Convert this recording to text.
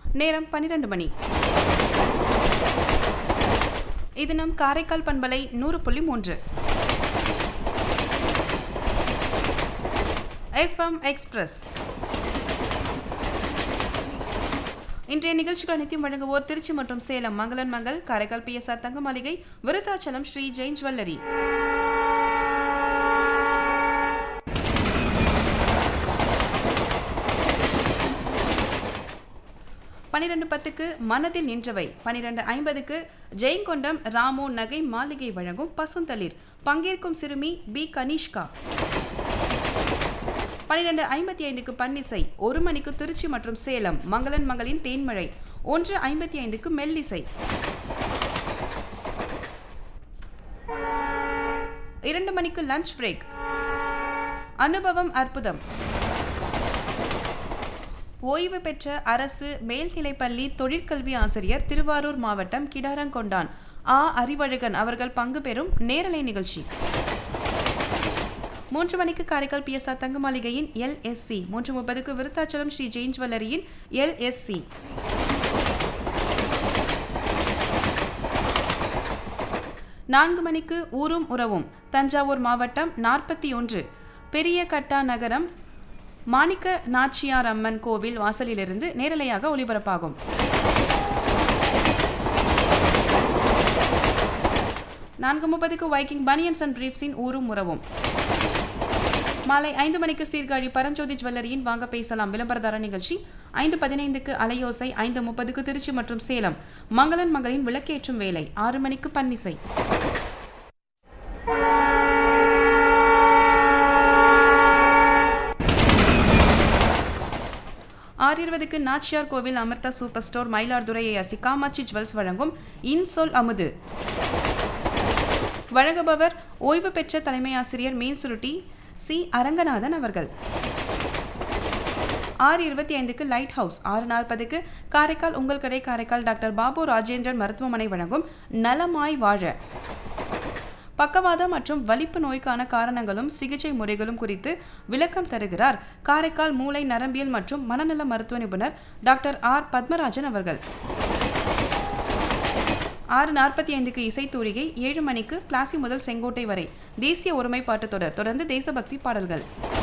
நேரம் பன்னிரண்டு மணி இது நம் காரைக்கால் பண்பலை நூறு புள்ளி மூன்று எஃப்எம் எக்ஸ்பிரஸ் இன்றைய நிகழ்ச்சிகள் அனைத்தையும் வழங்குவோர் திருச்சி மற்றும் சேலம் மங்களன் மங்கள் காரைக்கால் பிஎஸ்ஆர் தங்க மாளிகை விருத்தாச்சலம் ஸ்ரீ ஜெயின் ஜுவல்லரி பனிரெண்டு பத்துக்கு மனதில் நின்றவை பனிரெண்டு ஐம்பதுக்கு ஜெயங்கொண்டம் ராமு நகை மாளிகை வழங்கும் பசுந்தளிர் பங்கேற்கும் சிறுமி பி கனிஷ்கா பனிரெண்டு ஐம்பத்தி ஐந்துக்கு பன்னிசை ஒரு மணிக்கு திருச்சி மற்றும் சேலம் மங்களன் மங்களின் தேன்மழை ஒன்று ஐம்பத்தி ஐந்துக்கு மெல்லிசை இரண்டு மணிக்கு லஞ்ச் பிரேக் அனுபவம் அற்புதம் ஓய்வு பெற்ற அரசு மேல்நிலைப்பள்ளி தொழிற்கல்வி ஆசிரியர் திருவாரூர் மாவட்டம் கிடாரங்கொண்டான் ஆ அறிவழகன் அவர்கள் பங்கு பெறும் நேரலை நிகழ்ச்சி மூன்று மணிக்கு காரைக்கால் பிஎஸ்ஆர் தங்க மாளிகையின் எல்எஸ்சி மூன்று முப்பதுக்கு விருத்தாச்சலம் ஸ்ரீ ஜெயின் ஜுவல்லரியின் எல்எஸ்சி நான்கு மணிக்கு ஊரும் உறவும் தஞ்சாவூர் மாவட்டம் நாற்பத்தி ஒன்று பெரிய கட்டா நகரம் மாணிக்க நாச்சியார் அம்மன் கோவில் வாசலிலிருந்து நேரலையாக ஒளிபரப்பாகும் நான்கு முப்பதுக்கு வைக்கிங் பனியன்ஸ் அண்ட் பிரீப்ஸின் ஊரும் உறவும் மாலை ஐந்து மணிக்கு சீர்காழி பரஞ்சோதி ஜுவல்லரியின் வாங்க பேசலாம் விளம்பரதார நிகழ்ச்சி ஐந்து பதினைந்துக்கு அலையோசை ஐந்து முப்பதுக்கு திருச்சி மற்றும் சேலம் மங்களன் மகளின் விளக்கேற்றும் வேலை ஆறு மணிக்கு பன்னிசை ஆறு இருபதுக்கு Nachiyar Koil Amrita super store Mayiladuthurai ARC Kamatchi jewels வழங்கும் இன்சொல் அமுது வழங்குபவர் ஓய்வு பெற்ற தலைமை ஆசிரியர் மீன் சுருட்டி சி அரங்கநாதன் அவர்கள் ஆறு இருபத்தி ஐந்துக்கு லைட் ஹவுஸ் ஆறு நாற்பதுக்கு காரைக்கால் உங்கள் கடை காரைக்கால் டாக்டர் பாபு ராஜேந்திரன் மருத்துவமனை வழங்கும் நலமாய் வாழ பக்கவாதம் மற்றும் வலிப்பு நோய்க்கான காரணங்களும் சிகிச்சை முறைகளும் குறித்து விளக்கம் தருகிறார் காரைக்கால் மூளை நரம்பியல் மற்றும் மனநல மருத்துவ நிபுணர் டாக்டர் ஆர் பத்மராஜன் அவர்கள் ஆறு நாற்பத்தி ஐந்துக்கு இசைத்தூரிகை ஏழு மணிக்கு பிளாசி முதல் செங்கோட்டை வரை தேசிய ஒருமைப்பாட்டு தொடர் தொடர்ந்து தேசபக்தி பாடல்கள்